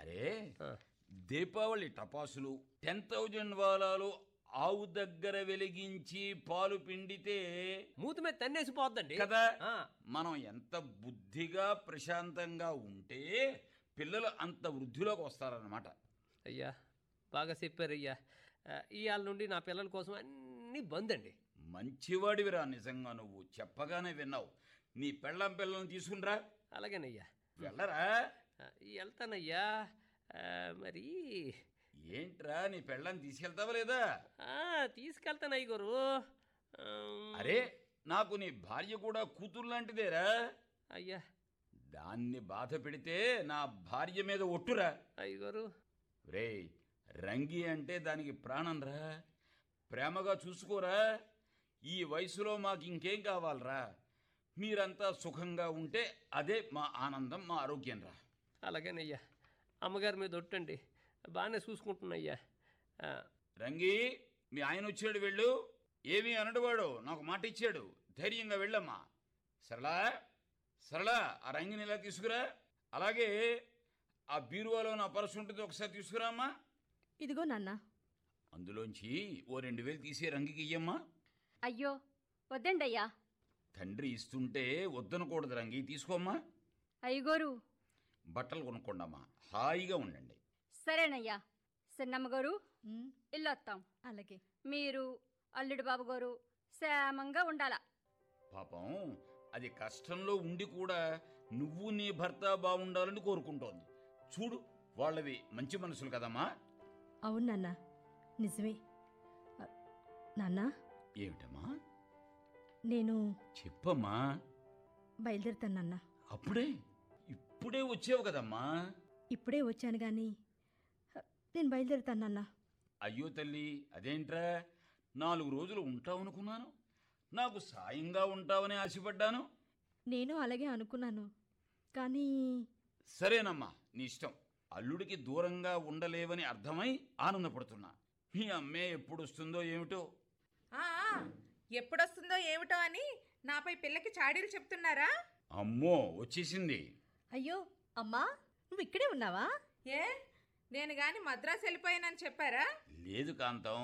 అరే దీపావళి టపాసులు ten thousand వాలాలు ఆవు దగ్గర వెలిగించి పాలు పిండితే మూతి మీద తన్నేసిపోద్దండి కదా ఆ, మనం ఎంత బుద్ధిగా ప్రశాంతంగా ఉంటే పిల్లలు అంత వృద్ధిలోకి వస్తారన్నమాట అయ్యా బాగా చెప్పారయ్యా ఆ, ఇవాళ నుండి నా పిల్లల కోసం అన్నీ బంద్ అండి మంచివాడివిరా నిజంగా నువ్వు చెప్పగానే విన్నావు నీ పెళ్ళం పిల్లల్ని తీసుకునిరా అలాగేనయ్యా వెళ్ళరా ఆ, వెళ్తానయ్యా ఆ, మరి ఏంట్రా నీ పెళ్ళాన్ని తీసుకెళ్తావా లేదా ఆ, తీసుకెళ్తాను అయ్యగారు ఆ, అరే నాకు నీ భార్య కూడా కూతురు లాంటిదేరా అయ్యా దాన్ని బాధ పెడితే నా భార్య మీద ఒట్టురా అయ్యగారు రే రంగి అంటే దానికి ప్రాణం రా ప్రేమగా చూసుకోరా ఈ వయసులో మాకు ఇంకేం కావాలరా మీరంతా సుఖంగా ఉంటే అదే మా ఆనందం మా ఆరోగ్యం రా అలాగేనయ్యా అమ్మగారి మీద ఒట్టండి బాగానే చూసుకుంటున్నాయ్యా ఆ, రంగి మీ ఆయన వచ్చాడు వెళ్ళు ఏమీ అనడువాడు నాకు మాట ఇచ్చాడు ధైర్యంగా వెళ్ళమ్మా సరళా సరళా ఆ రంగిని ఇలా తీసుకురా అలాగే ఆ బీరువాలో నా పర్సు ఉంటుంది ఒకసారి తీసుకురా అమ్మా ఇదిగో నాన్న అందులోంచి ఓ రెండు వేలు తీసి రంగికి ఇయ్యమ్మా అయ్యో వద్దండి అయ్యా తండ్రి ఇస్తుంటే వద్దనకూడదు రంగి తీసుకోమ్మా అయ్యగోరు బట్టలు కొనుక్కోండమ్మా హాయిగా ఉండండి సరేనయ్యా చిన్నమ్మ గారు ఇల్లొత్తాం అలాగే మీరు అల్లుడు బాబు గారు క్షేమంగా ఉండాలా పాపం అది కష్టంలో ఉండి కూడా నువ్వు నీ భర్త బాగుండాలని కోరుకుంటోంది చూడు వాళ్ళవి మంచి మనసులు కదమ్మా అవును నాన్న నిజమే అ, నాన్న ఏమిటమ్మా నేను చెప్పమ్మా బయలుదేరుతాను నాన్న అప్పుడే ఇప్పుడే వచ్చావు కదమ్మా ఇప్పుడే వచ్చాను కానీ అ, నేను బయలుదేరుతాను నాన్న అయ్యో తల్లి అదేంట్రా నాలుగు రోజులు ఉంటావనుకున్నాను నాకు సాయంగా ఉంటావని ఆశపడ్డాను నేను అలాగే అనుకున్నాను కానీ సరేనమ్మా నీ ఇష్టం అల్లుడికి దూరంగా ఉండలేవని అర్థమై ఆనందపడుతున్నా మీ అమ్మే ఎప్పుడు వస్తుందో ఏమిటో ఆ, ఆ, ఎప్పుడొస్తుందో ఏమిటో అని నాపై పిల్లకి చాడీలు చెప్తున్నారా అమ్మో వచ్చేసింది అయ్యో అమ్మా నువ్వు ఇక్కడే ఉన్నావా ఏ నేను గాని మద్రాసు వెళ్ళిపోయానని చెప్పారా లేదు కాంతం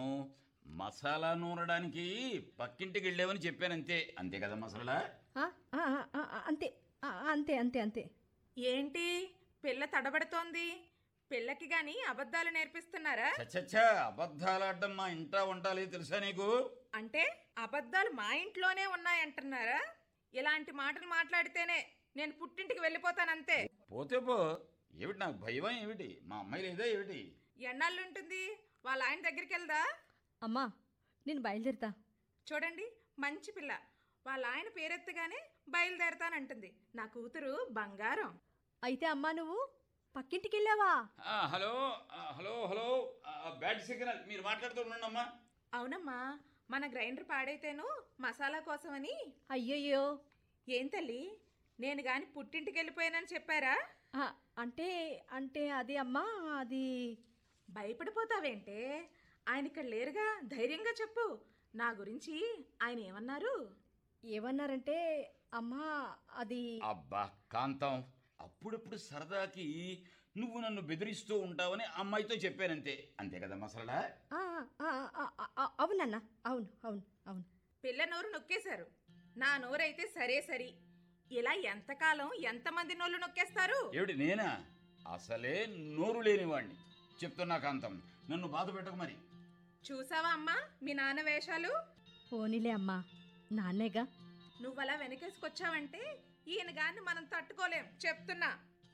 మసాలా నూనడానికి పక్కింటికి వెళ్ళావని చెప్పానంతే అంతే కదా మసాలా ఆ, ఆ, ఆ, ఆ, ఆ, అంతే ఆ, అంతే అంతే అంతే ఏంటి పిల్ల తడబడుతోంది పిల్లకి గాని అబద్ధాలు నేర్పిస్తున్నారా చచ్చచ్చా అబద్ధాలాడడం మా ఇంటా వంటాలి తెలుసా నీకు అంటే అబద్ధాలు మా ఇంట్లోనే ఉన్నాయంటున్నారా ఇలాంటి మాటలు మాట్లాడితేనే నేను పుట్టింటికి వెళ్ళిపోతానంతే పోతే పో ఏమిటి నాకు భయమా ఏమిటి మా అమ్మాయి లేదా ఏమిటి ఎన్నాళ్ళుంటుంది వాళ్ళ ఆయన దగ్గరికి వెళ్దా అమ్మా నేను బయలుదేరుతా చూడండి మంచి పిల్ల వాళ్ళ ఆయన పేరెత్తగానే బయలుదేరతానంటుంది నా కూతురు బంగారం అయితే అమ్మా నువ్వు పక్కింటికి వెళ్ళావా ఆ, హలో ఆ, హలో హలో ఆ, బ్యాడ్ సిగ్నల్ మీరు మాట్లాడుతూ ఉండండి అమ్మా అవునమ్మా మన గ్రైండర్ పాడైతేను మసాలా కోసమని అయ్యయ్యో ఏం తల్లి నేను గాని పుట్టింటికి వెళ్ళిపోయానని చెప్పారా ఆ, అంటే అంటే అది అమ్మా అది భయపడిపోతావేంటే ఆయన ఇక్కడ లేరుగా ధైర్యంగా చెప్పు నా గురించి ఆయన ఏమన్నారు ఏమన్నారంటే అమ్మా అది అబ్బా కాంతం అప్పుడప్పుడు సరదాకి నువ్వు నన్ను బెదిరిస్తూ ఉంటావని అమ్మాయితో చెప్పానంతే అంతే కదా మసలడా ఆ, ఆ, ఆ, ఆ, ఆ, అవునన్నా అవును అవును అవును పిల్ల నోరు నొక్కేశారు నా నోరైతే సరే సరి ఇలా ఎంతకాలం ఎంతమంది నోళ్ళు నొక్కేస్తారు ఏమిటి నేనా అసలే నోరు లేనివాణ్ణి చెప్తున్నా కాంతం నన్ను బాధ పెట్టకు మరి చూసావా అమ్మా మీ నాన్న వేషాలు పోనీలే అమ్మా నాన్నేగా నువ్వలా వెనకేసుకొచ్చావంటే ఈయన గాన్ని మనం తట్టుకోలేం చెప్తున్నా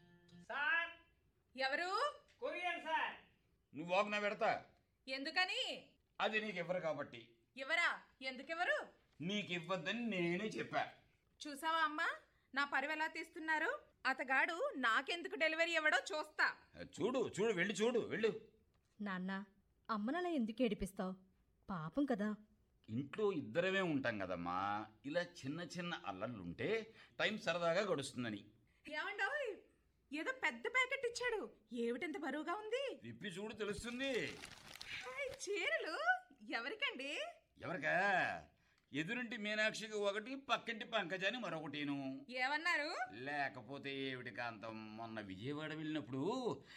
సార్ ఎవరు కొరియర్ సార్ నువ్వు వాగ్న పెడతా ఎందుకని అది నీకు ఇవ్వరు కాబట్టి ఎవరా ఎందుకెవరు నీకు ఇవ్వద్దని నేనే చెప్పా చూసావా అమ్మా నా పరువు ఎలా తీస్తున్నారు అతగాడు నాకెందుకు డెలివరీ ఇవ్వడో చూస్తా చూడు చూడు వెళ్ళి చూడు వెళ్ళు నాన్న అమ్మనలా ఎందుకు ఏడిపిస్తావు పాపం కదా ఇంట్లో ఇద్దరమే ఉంటాం కదమ్మా ఇలా చిన్న చిన్న అల్లర్లుంటే టైం సరదాగా గడుస్తుందని ఏమండోయ్ ఏదో పెద్ద ప్యాకెట్ ఇచ్చాడు ఏమిటంత బరువుగా ఉంది విప్పి చూడు తెలుస్తుంది హాయ్, చీరలు ఎవరికండి ఎవరికా ఎదురింటి మీనాక్షికి ఒకటి పక్కింటి పంకజాని మరొకటిను ఏమన్నారు లేకపోతే ఏమిటి కాంతం మొన్న విజయవాడ వెళ్ళినప్పుడు